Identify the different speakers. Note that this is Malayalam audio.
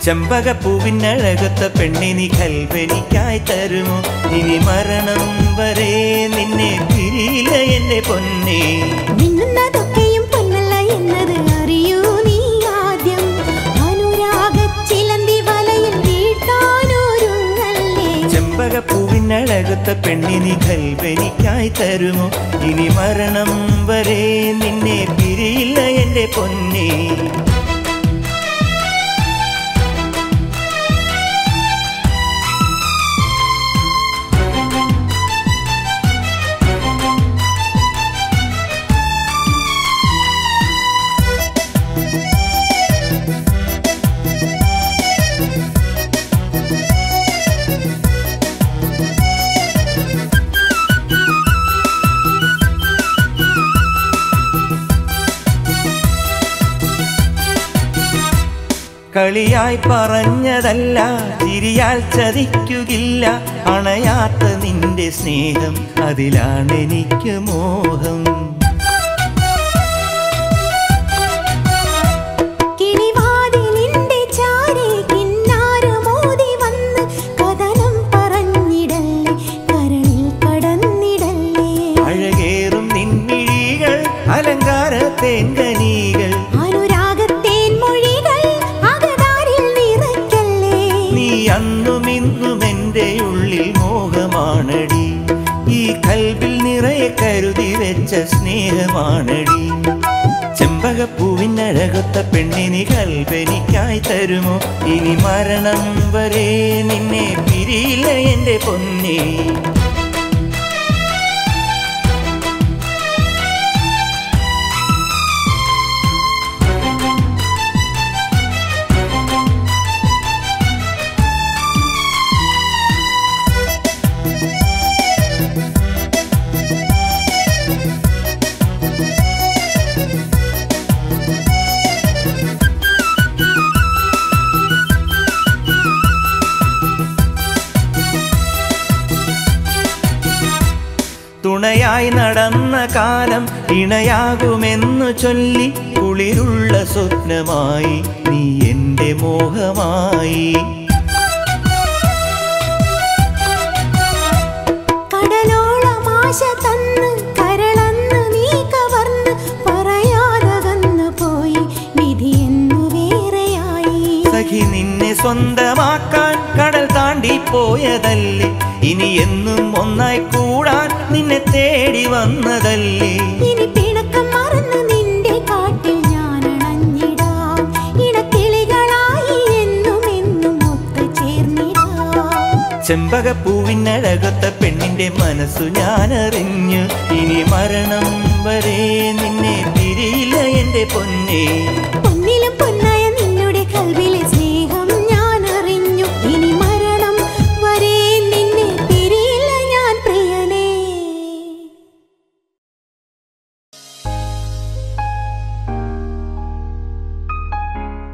Speaker 1: ചെമ്പകപ്പൂവിനഴകത്ത പെണ്ണിനി കൽവനിക്കായി തരുമോ ഇനി മരണം വരെ നിന്നെ പിരിയില്ല എന്റെ പൊന്നേ
Speaker 2: മിന്നുന്നതൊക്കെയും പൊന്നല്ല എന്നത് അറിയൂ നീ ആദ്യം അനുരാഗ ചിലന്തി വലയിൽ വീഴ്ത്താനൊരുങ്ങല്ലേ
Speaker 1: ചെമ്പകപ്പൂവിനഴകത്ത പെണ്ണിനി കൽവനിക്കായി തരുമോ ഇനി മരണം വരെ നിന്നെ പിരിയില്ല എന്റെ പൊന്നേ കളിയായി പറഞ്ഞതല്ല ചിരിയാൽ ചതിക്കുകില്ല അണയാത്ത നിന്റെ സ്നേഹം അതിലാണ് എനിക്ക് മോഹം
Speaker 2: കിളിവാതിലിന്റെ ചാരെ കിന്നാരമോതി വന്ന് കഥനം പറഞ്ഞിടല്ലേ കരളിൽ കടന്നിടല്ലേ
Speaker 1: അഴകേറും നിൻമിഴികൾ അലങ്കാര തേൻകനികൾ
Speaker 2: അനുരാഗത്തേൻ മൊഴികൾ അകതാരിൽ നിറയ്ക്കല്ലേ
Speaker 1: നീ അന്നും ഇന്നും എൻ്റെ ഉള്ളിൽ മോഹമാണടി ഈ കൽവിൽ നിറയെ കരുതി വെച്ച സ്നേഹമാണടി ചെമ്പകപ്പൂവിനഴകൊത്ത പെണ്ണിനി കൽവനിക്കായി തരുമോ ഇനി മരണം വരെ നിന്നെ പിരിയില്ല എൻ്റെ പൊന്നേ തുണയായി നടന്ന കാലം ഇണയാകുമെന്നു ചൊല്ലി കുളിരുള്ള സ്വപ്നമായി നീ എൻ്റെ മോഹമായി
Speaker 2: കടലോളം ആശ തന്ന് കരളന്ന് നീ കവർന്ന് പറയാതകന്നു പോയി വിധി എന്നു വേറെയായി
Speaker 1: സഖി നിന്നെ സ്വന്തമാക്കാൻ കടൽ താണ്ടി പോയതല്ലേ ഇനി എന്നും ഒന്നായി കൂടാൻ നിന്നെ തേടി വന്നതല്ലേ
Speaker 2: ഇനി പിണക്കം മറന്ന് നിന്റെ കാട്ടിൽ ഞാൻ അണഞ്ഞിടാം ഇണക്കിളികളായി എന്നും എന്നും ഒത്തു ചേർന്നിടാം
Speaker 1: ചെമ്പകപ്പൂവിനഴകൊത്ത പെണ്ണിന്റെ മനസ്സു ഞാനറിഞ്ഞു ഇനി മരണം വരെ നിന്നെ പിരിയില്ല എൻ്റെ പൊന്നേ